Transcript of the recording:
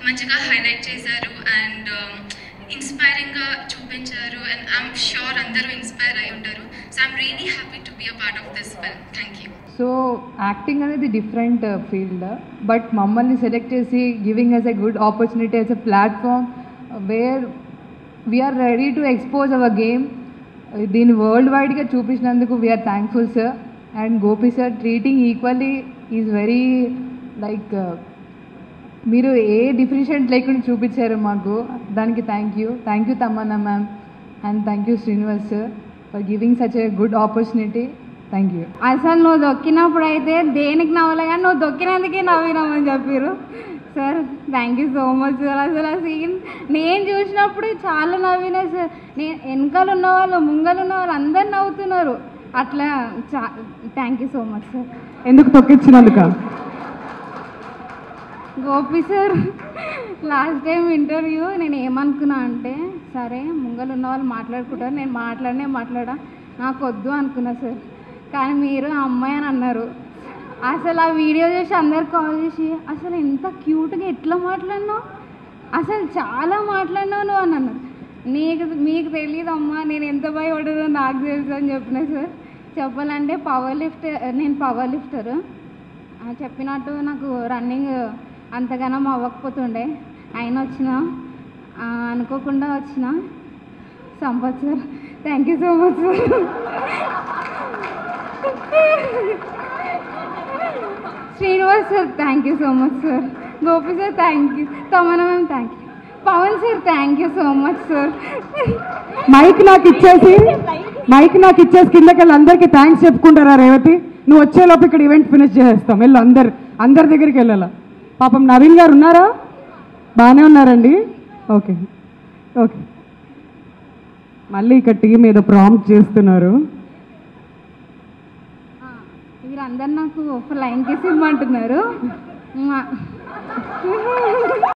మంచిగా హైలైట్ చేశారు అండ్ ఇన్స్పైరింగ్గా చూపించారు అండ్ ఐఎమ్ షూర్ అందరూ ఇన్స్పైర్ అయి ఉంటారు so I'm really happy to be a part of this film thank you so acting అనేది డిఫరెంట్ ఫీల్డ్ బట్ మమ్మల్ని సెలెక్ట్ చేసి giving us a good opportunity as a platform where we're ready to expose our game దీన్ని world వైడ్గా చూపించినందుకు we're thankful sir and Gopi sir treating equally is very like మీరు ఏ differentiate లేకుండా చూపించారు మాకు దానికి thank you thank you Tamanna ma'am and thank you Srinivas sir for giving such a good opportunity thank you అసలు నువ్వు దొక్కినప్పుడు అయితే దేనికి నవ్వలే కానీ నువ్వు దొక్కినందుకే నవ్వినామని చెప్పారు sir thank you so much sir అసలు ఆ సీన్ నేను చూసినప్పుడు చాలా నవ్వినా సార్ నేను వెనకాల ఉన్న వాళ్ళు ముంగలు ఉన్న వాళ్ళు అందరు నవ్వుతున్నారు అట్లా చా thank you so much sir ఎందుకు తొక్కించినందుక Gopi sir last time interview నేను ఏమనుకున్నా అంటే సరే ముంగలు ఉన్న వాళ్ళు మాట్లాడుకుంటారు నేను మాట్లాడనే మాట్లాడా నాకు వద్దు అనుకున్నా సార్ కానీ మీరు ఆ అమ్మాయి అని అన్నారు అసలు ఆ వీడియో చూసి అందరు కాల్ చేసి అసలు ఎంత క్యూట్గా ఎట్లా మాట్లాడినావు అసలు చాలా మాట్లాడినావు నువ్వు అని అన్నారు నీకు మీకు తెలియదు అమ్మా నేను ఎంత భయపడదో నాకు తెలుసు అని చెప్పిన సార్ చెప్పాలంటే పవర్ లిఫ్ట్ నేను పవర్ లిఫ్టరు ఆ, చెప్పినట్టు నాకు రన్నింగ్ అంతగానం అవ్వకపోతుండే ఆయన వచ్చిన ఆ, అనుకోకుండా వచ్చిన Sampath sir thank you so much sir Srinivas sir thank you so much sir Gopi sir thank you Tamanna ma'am thank you Pavan sir thank you so much sir mike నాకు ఇచ్చేసి మైక్ నాకు ఇచ్చేసి కిందకి వెళ్ళి అందరికి థ్యాంక్స్ చెప్పుకుంటారా రేవతి నువ్వు వచ్చేలోపు ఇక్కడ ఈవెంట్ ఫినిష్ చేసేస్తాం వెళ్ళు అందరు అందరి దగ్గరికి వెళ్ళాలా పాపం నవీన్ గారు ఉన్నారా బాగానే ఉన్నారండి ఓకే ఓకే మళ్ళీ ఇక్కడ టీం ఏదో ప్రాంప్ట్ చేస్తున్నారు వీరందరు నాకు ఫ్లైంగ్ కిస్ ఇమ్మంటున్నారు